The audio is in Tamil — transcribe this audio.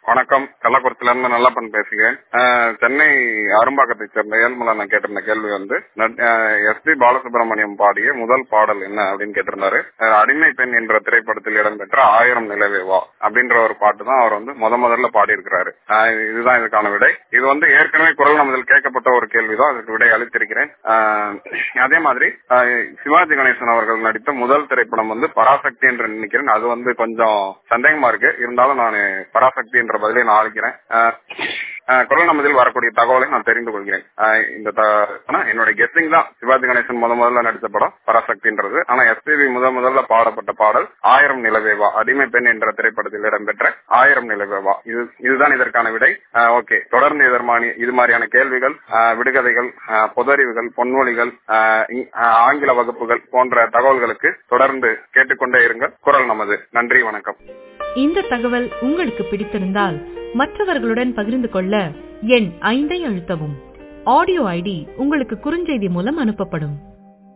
வணக்கம் கள்ளக்குறிச்சில இருந்து நல்லப்பன் பேசுகிறேன் அஹ், சென்னை அரும்பாக்கத்தை சேர்ந்த ஏழ்மலா நான் கேட்டிருந்த கேள்வி வந்து எஸ் பி பாலசுப்ரமணியம் பாடிய முதல் பாடல் என்ன அப்படின்னு கேட்டிருந்தாரு அஹ், அடிமை பெண் என்ற திரைப்படத்தில் இடம்பெற்ற ஆயிரம் நிலவே வா அப்படின்ற ஒரு பாட்டு தான் அவர் வந்து முத முதல்ல பாடியிருக்கிறாரு அஹ், இதுதான் இதுக்கான விடை இது வந்து ஏற்கனவே குரல் நமதில் கேட்கப்பட்ட ஒரு கேள்விதான் அதுக்கு விடை அளித்திருக்கிறேன் அஹ், அதே மாதிரி அஹ், சிவாஜி கணேசன் அவர்கள் நடித்த முதல் திரைப்படம் வந்து பராசக்தி என்று நினைக்கிறேன் அது வந்து கொஞ்சம் சந்தேகமா இருக்கு இருந்தாலும் நான் பராசக்தி என்ற பதிலை நான் அளிக்கிறேன் அஹ், அஹ், குரல் நமதில் வரக்கூடிய தகவலை நான் தெரிந்து கொள்கிறேன் அஹ், இந்த த- ஆனா என்னோட கெஸ்டிங் தான் சிவாஜி கணேசன் முத முதல்ல நடித்த படம் பராசக்தின்றது ஆனா எஸ்பிபி முத முதல்ல பாடப்பட்ட பாடல் ஆயிரம் நிலவேவா அடிமை பெண் என்ற திரைப்படத்தில் இடம்பெற்ற ஆயிரம் நிலவேவா இது இதுதான் இதற்கான விடை ஓகே தொடர்ந்து இதற்மானி இது மாதிரியான கேள்விகள் அஹ், விடுகதைகள் அஹ், பொதறிவுகள் பொன்மொழிகள் அஹ், இங்- அஹ், ஆங்கில வகுப்புகள் போன்ற தகவல்களுக்கு தொடர்ந்து கேட்டுக்கொண்டே இருங்கள் குரல் நமது நன்றி வணக்கம் இந்த தகவல் உங்களுக்கு பிடித்திருந்தால் மற்றவர்களுடன் பகிர்ந்து கொள்ள எண் ஐந்தை அழுத்தவும் ஆடியோ ஐடி உங்களுக்கு குறுஞ்செய்தி மூலம் அனுப்பப்படும்